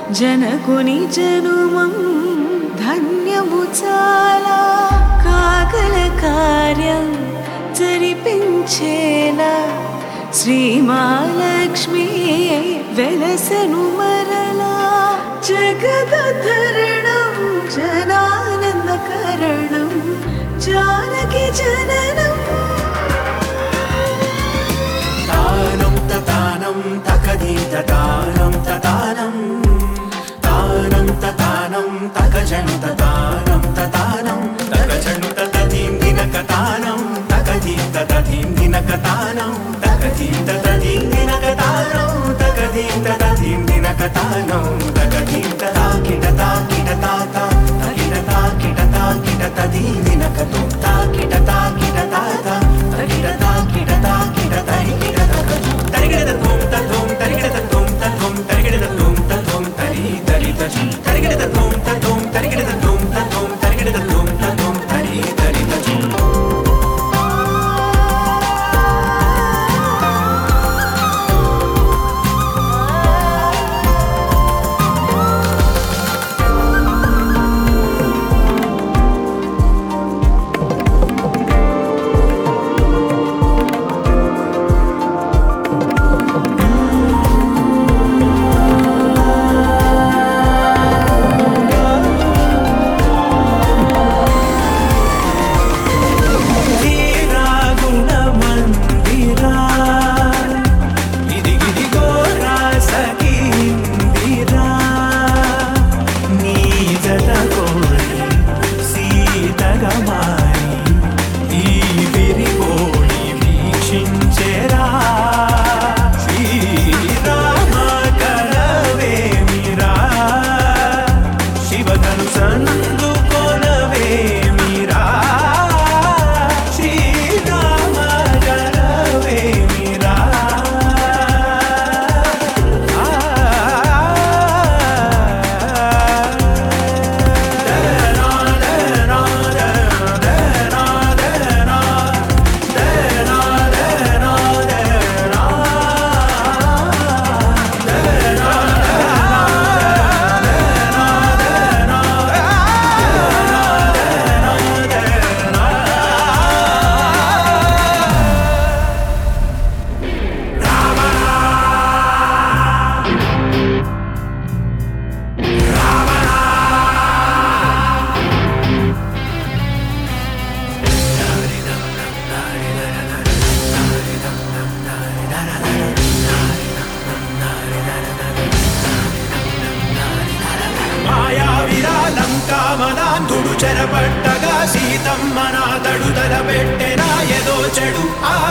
జనకుని జనుమం ధన్యము చాలా కాకల కార్యం జరిపించేలా శ్రీమాలక్ష్మి వెలసను మరలా జగదరణం జనానందకరణం జానకి జననం తానం తతానం తకదీత తానం తతానం తానం తతానం తకజను తతానం తతానం తకజను తతీం దినక తానం తకదీం తతీం దినక తానం తకదీం తతీం దినక తానం తకదీం తతీం దినక తానం తకదీం తతాకిట తాకిట తాత తకిట తాకిట తాకిట తదీ దినక తో తాకిట తాకిట తాత తకిట తాకిట తాకిట తరికిట తకజు తరిగిడ తోం తోం తరిగిడ తోం తోం తరిగిడ తోం తోం తరి తరి తజు తరిగిడ తోం తోం తరిగిడ తోం తోం తరిగిడ తోం తోం తరి తరి తజు ధీరా గుణ మందిరా ఇదిగిదిగో రాసకిందిరా నీ జత కోరి సీతగా మారి ఈ విరిగోడి వీక్షించెరా శ్రీరామ కరవేమిరా శివధను సందుకొనవేమిరా శ్రీరామ కరవేమిరా మాయావిరాలంకామదాంధుడు చెరపట్టగా సీతమ్మ నా తడుదల పెట్టెనా ఎదో చెడు ఆ